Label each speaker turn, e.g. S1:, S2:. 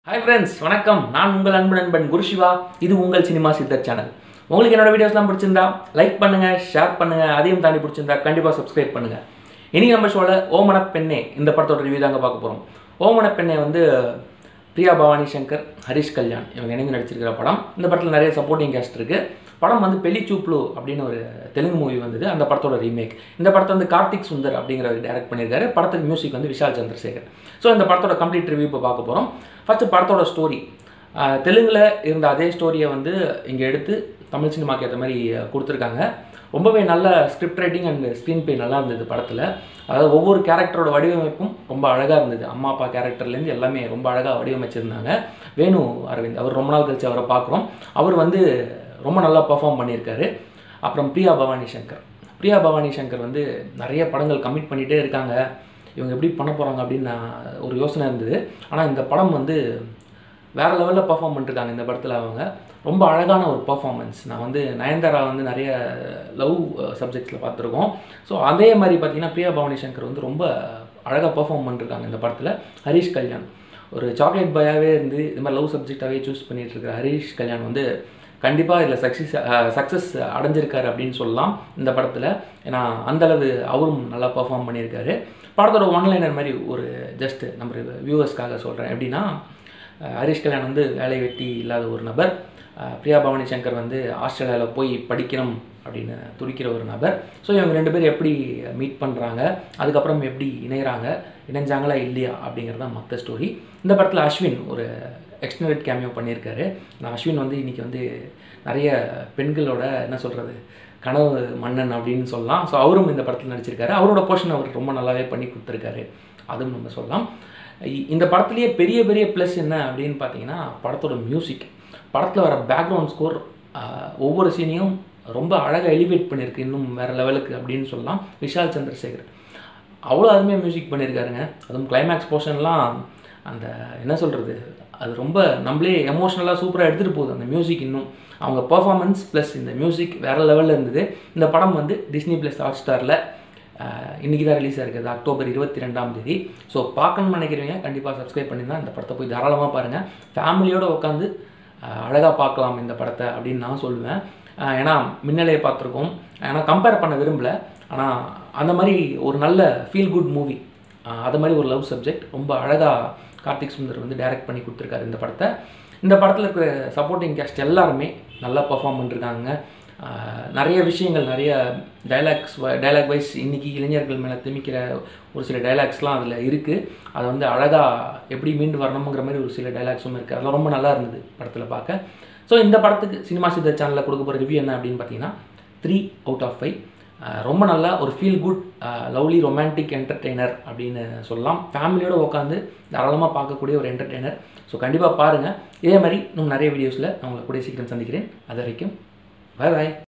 S1: hi friends வணக்கம் நான் உங்கள் அன்பு நண்பன் குருஷிவா இது உங்கள் சினிமா சித்தர் சேனல் உங்களுக்கு என்னோட வீடியோஸ்லாம் பிடிச்சிருந்தா லைக் பண்ணுங்க ஷேர் பண்ணுங்க அதையும் தாண்டி பிடிச்சிருந்தா கண்டிப்பாக சப்ஸ்கிரைப் பண்ணுங்க இனி நம்ம ஷோவில் ஓமன பெண்ணே இந்த படத்தோட ரிவ்யூ தாங்க பார்க்க போகிறோம் ஓமன பெண்ணே வந்து பிரியா பவானி சங்கர் ஹரிஷ் கல்யாண் இவங்க இணைந்து நடிச்சிருக்கிற படம் இந்த படத்தில் நிறைய சப்போர்ட்டிங் கேஸ்ட் இருக்கு படம் வந்து பெலி சூப்ளு அப்படின்னு ஒரு தெலுங்கு மூவி வந்தது அந்த படத்தோட ரீமேக் இந்த படத்தை வந்து கார்த்திக் சுந்தர் அப்படிங்கிறவர் டைரக்ட் பண்ணியிருக்காரு படத்துக்கு மியூசிக் வந்து விஷால் சந்திரசேகர் ஸோ இந்த படத்தோட கம்ப்ளீட் ரிவ்யூ இப்போ பார்க்க போகிறோம் ஃபஸ்ட்டு படத்தோட ஸ்டோரி தெலுங்கில் இருந்த அதே ஸ்டோரியை வந்து இங்கே எடுத்து தமிழ் சினிமாக்கு ஏற்ற மாதிரி அஹ், கொடுத்துருக்காங்க ரொம்பவே நல்ல script writing and screen play நல்லா இருந்தது படத்தில் அதாவது ஒவ்வொரு கேரக்டரோட வடிவமைப்பும் ரொம்ப அழகாக இருந்தது அம்மா அப்பா கேரக்டர்லேருந்து எல்லாமே ரொம்ப அழகாக வடிவமைச்சிருந்தாங்க வேணு அரவிந்த் அவர் ரொம்ப நாள் கழிச்சு அவரை பார்க்குறோம் அவர் வந்து ரொம்ப நல்லா பர்ஃபார்ம் பண்ணியிருக்காரு அப்புறம் பிரியா பவானி சங்கர் பிரியா பவானி சங்கர் வந்து நிறைய படங்கள் கமிட் பண்ணிகிட்டே இருக்காங்க இவங்க எப்படி பண்ண போகிறாங்க அப்படின்னு நான் ஒரு யோசனை இருந்தது ஆனால் இந்த படம் வந்து வேறு லெவலில் பர்ஃபார்ம் பண்ணிருக்காங்க இந்த படத்தில் அவங்க ரொம்ப அழகான ஒரு பர்ஃபார்மன்ஸ் நான் வந்து நயன்தாரா வந்து நிறைய லவ் சப்ஜெக்ட்ஸில் பார்த்துருக்கோம் ஸோ அதே மாதிரி பார்த்தீங்கன்னா பிரியா பவானி சங்கர் வந்து ரொம்ப அழகாக பர்ஃபார்ம் பண்ணிருக்காங்க இந்த படத்தில் ஹரிஷ் கல்யாண் ஒரு சாக்லேட் பாயாகவே இருந்து இது மாதிரி லவ் சப்ஜெக்டாகவே சூஸ் பண்ணிட்டு இருக்கிற ஹரிஷ் கல்யாண் வந்து கண்டிப்பாக இதில் சக்ஸஸ் சக்ஸஸ் அடைஞ்சிருக்காரு அப்படின்னு சொல்லலாம் இந்த படத்தில் ஏன்னா அந்தளவு அவரும் நல்லா பர்ஃபார்ம் பண்ணியிருக்காரு படத்தோட ஒன்லைனர் மாதிரி ஒரு ஜஸ்ட் நம்ம வியூவர்ஸ்க்காக சொல்கிறேன் எப்படின்னா அஹ் ஹரிஷ் கல்யாண் வந்து வேலை வெட்டி இல்லாத ஒரு நபர் அஹ் பிரியா பவானி சங்கர் வந்து ஆஸ்திரேலியாவில் போய் படிக்கணும் அப்படின்னு துடிக்கிற ஒரு நபர் ஸோ இவங்க ரெண்டு பேரும் எப்படி மீட் பண்ணுறாங்க அதுக்கப்புறம் எப்படி இணைகிறாங்க இணைஞ்சாங்களா இல்லையா அப்படிங்கிறது தான் மற்ற ஸ்டோரி இந்த படத்தில் அஸ்வின் ஒரு எக்ஸ்டனட் கேமியோ பண்ணியிருக்காரு நான் அஸ்வின் வந்து இன்றைக்கி வந்து நிறைய பெண்களோட என்ன சொல்கிறது கனவு மன்னன் அப்படின்னு சொல்லலாம் ஸோ அவரும் இந்த படத்தில் நடிச்சிருக்காரு அவரோட போர்ஷன் அவர் ரொம்ப நல்லாவே பண்ணி கொடுத்துருக்காரு அதுவும் நம்ம சொல்லலாம் இ- இந்த படத்துலேயே பெரிய பெரிய ப்ளஸ் என்ன அப்படின்னு பார்த்தீங்கன்னா படத்தோட மியூசிக் படத்தில் வர பேக்ரவுண்ட் ஸ்கோர் ஒவ்வொரு சீனையும் ரொம்ப அழகாக எலிவேட் பண்ணியிருக்கு இன்னும் வேறு லெவலுக்கு அப்படின்னு சொல்லலாம் விஷால் சந்திரசேகர் அவ்வளோ அருமையாக மியூசிக் பண்ணியிருக்காருங்க அதுவும் கிளைமேக்ஸ் போர்ஷன்லாம் அந்த என்ன சொல்கிறது அது ரொம்ப நம்மளே எமோஷ்னலாக சூப்பராக எடுத்துகிட்டு போகுது அந்த மியூசிக் இன்னும் அவங்க பர்ஃபார்மன்ஸ் ப்ளஸ் இந்த மியூசிக் வேறு லெவலில் இருந்தது இந்த படம் வந்து டிஸ்னி ப்ளஸ் ஹாட் ஸ்டாரில் இன்றைக்கி தான் ரிலீஸ் ஆயிருக்குது அக்டோபர் இருபத்தி ரெண்டாம் தேதி ஸோ பார்க்கணும்னு நினைக்கிறவங்க கண்டிப்பாக சப்ஸ்கிரைப் பண்ணி தான் இந்த படத்தை போய் தாராளமாக பாருங்கள் ஃபேமிலியோடு உட்காந்து அழகாக பார்க்கலாம் இந்த படத்தை அப்படின்னு நான் சொல்லுவேன் அஹ் ஏன்னா மின்னலையை பார்த்துருக்கோம் ஏன்னா கம்பேர் பண்ண விரும்பல ஆனால் அந்த மாதிரி ஒரு நல்ல ஃபீல் குட் மூவி அது மாதிரி ஒரு லவ் சப்ஜெக்ட் ரொம்ப அழகாக கார்த்திக் சுந்தர் வந்து டைரக்ட் பண்ணி கொடுத்துருக்காரு இந்த படத்தை இந்த படத்தில் இருக்கிற சப்போர்ட்டிங் கேஸ்ட் எல்லாருமே நல்லா பர்ஃபார்ம் பண்ணிருக்காங்க ஆஹ் நிறைய விஷயங்கள் நிறைய டைலாக்ஸ் டைலாக் வைஸ் இன்னைக்கு இளைஞர்கள் மேலே திமிக்கிற ஒரு சில டைலாக்ஸ்லாம் அதில் இருக்குது அது வந்து அழகாக எப்படி மீண்டு வரணுங்கிற மாதிரி ஒரு சில டைலாக்ஸும் இருக்குது அதெல்லாம் ரொம்ப நல்லா இருந்தது படத்தில் பார்க்க ஸோ இந்த படத்துக்கு சினிமா சித்தர் சேனலில் கொடுக்க போகிற ரிவ்யூ என்ன அப்படின்னு பார்த்தீங்கன்னா த்ரீ அவுட் ஆஃப் ஃபைவ் ரொம்ப நல்லா ஒரு feel good lovely romantic entertainer அப்படின்னு சொல்லலாம் ஃபேமிலியோடு உட்காந்து தாராளமாக பார்க்கக்கூடிய ஒரு என்டர்டெய்னர் ஸோ கண்டிப்பாக பாருங்கள் இதே மாதிரி இன்னும் நிறைய வீடியோஸில் நான் உங்களை கூடிய சீக்கிரம் சந்திக்கிறேன் அது வரைக்கும் பாய் பாய்